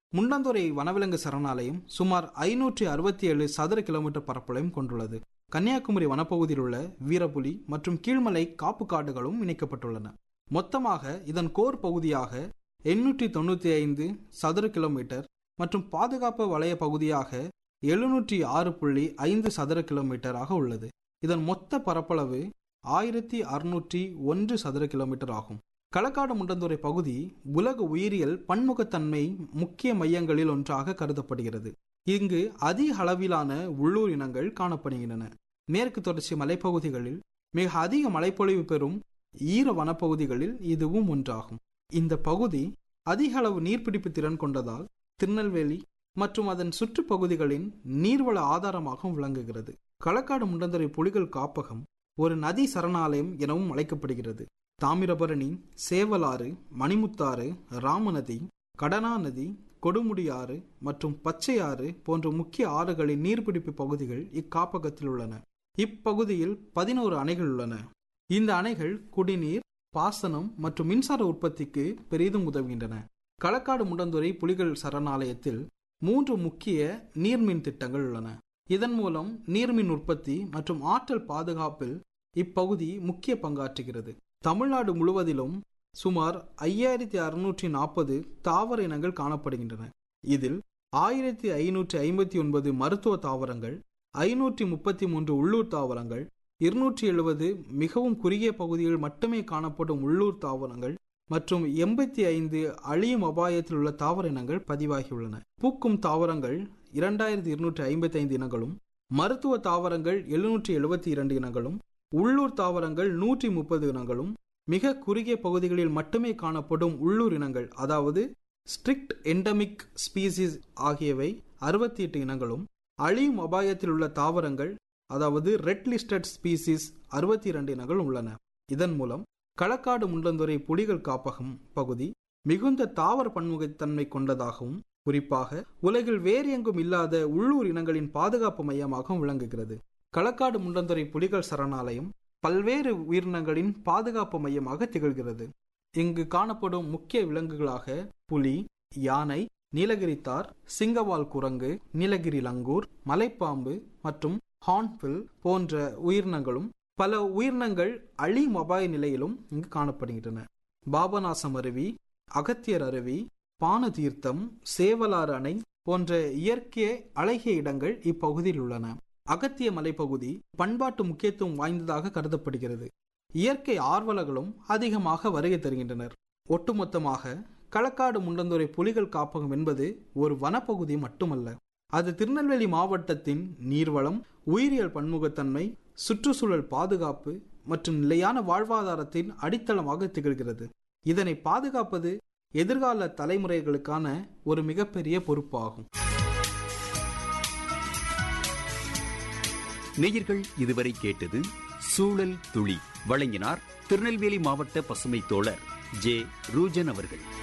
முண்டந்துறை வனவிலங்கு சரணாலயம் சுமார் ஐநூற்றி அறுபத்தி ஏழு சதுர கிலோமீட்டர் பரப்பளவையும் கொண்டுள்ளது கன்னியாகுமரி வனப்பகுதியில் உள்ள வீரப்புலி மற்றும் கீழ்மலை காப்பு காடுகளும் இணைக்கப்பட்டுள்ளன மொத்தமாக இதன் கோர் பகுதியாக எண்ணூற்றி தொண்ணூற்றி ஐந்து சதுர கிலோமீட்டர் மற்றும் பாதுகாப்பு வலய பகுதியாக எழுநூற்றி ஆறு புள்ளி ஐந்து சதுர கிலோமீட்டராக உள்ளது இதன் மொத்த பரப்பளவு ஆயிரத்தி அறுநூற்றி ஒன்று சதுர கிலோமீட்டர் ஆகும் களக்காடு முண்டந்துறை பகுதி உலக உயிரியல் பன்முகத்தன்மை முக்கிய மையங்களில் ஒன்றாக கருதப்படுகிறது இங்கு அதிக அளவிலான உள்ளூர் இனங்கள் காணப்படுகின்றன மேற்கு தொடர்ச்சி மலைப்பகுதிகளில் மிக அதிக மழைப்பொழிவு பெறும் ஈர வனப்பகுதிகளில் இதுவும் ஒன்றாகும் இந்த பகுதி அதிக அளவு நீர்பிடிப்பு திறன் கொண்டதால் திருநெல்வேலி மற்றும் அதன் சுற்றுப்பகுதிகளின் நீர்வள ஆதாரமாகவும் விளங்குகிறது களக்காடு முண்டந்துறை புலிகள் காப்பகம் ஒரு நதி சரணாலயம் எனவும் அழைக்கப்படுகிறது தாமிரபரணி சேவலாறு மணிமுத்தாறு ராமநதி கடனா நதி கொடுமுடி ஆறு மற்றும் பச்சையாறு போன்ற முக்கிய ஆறுகளின் நீர்பிடிப்பு பகுதிகள் இக்காப்பகத்தில் உள்ளன இப்பகுதியில் பதினோரு அணைகள் உள்ளன இந்த அணைகள் குடிநீர் பாசனம் மற்றும் மின்சார உற்பத்திக்கு பெரிதும் உதவுகின்றன களக்காடு முண்டந்துறை புலிகள் சரணாலயத்தில் மூன்று முக்கிய நீர்மின் திட்டங்கள் உள்ளன இதன் மூலம் நீர்மின் உற்பத்தி மற்றும் ஆற்றல் பாதுகாப்பில் இப்பகுதி முக்கிய பங்காற்றுகிறது தமிழ்நாடு முழுவதிலும் சுமார் ஐயாயிரத்தி அறுநூற்றி நாற்பது தாவர இனங்கள் காணப்படுகின்றன இதில் ஆயிரத்தி ஐநூற்றி ஐம்பத்தி ஒன்பது மருத்துவ தாவரங்கள் ஐநூற்றி முப்பத்தி மூன்று உள்ளூர் தாவரங்கள் இருநூற்றி எழுபது மிகவும் குறுகிய பகுதியில் மட்டுமே காணப்படும் உள்ளூர் தாவரங்கள் மற்றும் எண்பத்தி ஐந்து அழியும் அபாயத்தில் உள்ள தாவர இனங்கள் பதிவாகியுள்ளன பூக்கும் தாவரங்கள் இரண்டாயிரத்தி இருநூற்றி ஐம்பத்தி ஐந்து இனங்களும் மருத்துவ தாவரங்கள் எழுநூற்றி எழுபத்தி இரண்டு இனங்களும் உள்ளூர் தாவரங்கள் நூற்றி முப்பது இனங்களும் மிக குறுகிய பகுதிகளில் மட்டுமே காணப்படும் உள்ளூர் இனங்கள் அதாவது ஸ்ட்ரிக்ட் எண்டமிக் ஸ்பீசிஸ் ஆகியவை அறுபத்தி எட்டு இனங்களும் அழியும் அபாயத்தில் உள்ள தாவரங்கள் அதாவது ரெட் லிஸ்டட் ஸ்பீசிஸ் அறுபத்தி இரண்டு இனங்கள் உள்ளன இதன் மூலம் களக்காடு முண்டந்துறை புலிகள் காப்பகம் பகுதி மிகுந்த தாவர பன்முகத்தன்மை கொண்டதாகவும் குறிப்பாக உலகில் வேறு எங்கும் இல்லாத உள்ளூர் இனங்களின் பாதுகாப்பு மையமாகவும் விளங்குகிறது களக்காடு முண்டந்துறை புலிகள் சரணாலயம் பல்வேறு உயிரினங்களின் பாதுகாப்பு மையமாக திகழ்கிறது இங்கு காணப்படும் முக்கிய விலங்குகளாக புலி யானை நீலகிரித்தார் சிங்கவால் குரங்கு நீலகிரி லங்கூர் மலைப்பாம்பு மற்றும் ஹார்ன்பில் போன்ற உயிரினங்களும் பல உயிரினங்கள் அழியும் அபாய நிலையிலும் இங்கு காணப்படுகின்றன பாபநாசம் அருவி அகத்தியர் அருவி பான தீர்த்தம் சேவலாறு அணை போன்ற இயற்கை அழகிய இடங்கள் இப்பகுதியில் உள்ளன அகத்திய மலைப்பகுதி பண்பாட்டு முக்கியத்துவம் வாய்ந்ததாக கருதப்படுகிறது இயற்கை ஆர்வலர்களும் அதிகமாக வருகை தருகின்றனர் ஒட்டுமொத்தமாக களக்காடு முண்டந்துறை புலிகள் காப்பகம் என்பது ஒரு வனப்பகுதி மட்டுமல்ல அது திருநெல்வேலி மாவட்டத்தின் நீர்வளம் உயிரியல் பன்முகத்தன்மை சுற்றுச்சூழல் பாதுகாப்பு மற்றும் நிலையான வாழ்வாதாரத்தின் அடித்தளமாக திகழ்கிறது இதனை பாதுகாப்பது எதிர்கால தலைமுறைகளுக்கான ஒரு மிகப்பெரிய பொறுப்பாகும் நேயர்கள் இதுவரை கேட்டது சூழல் துளி வழங்கினார் திருநெல்வேலி மாவட்ட பசுமை தோழர் ஜே ரூஜன் அவர்கள்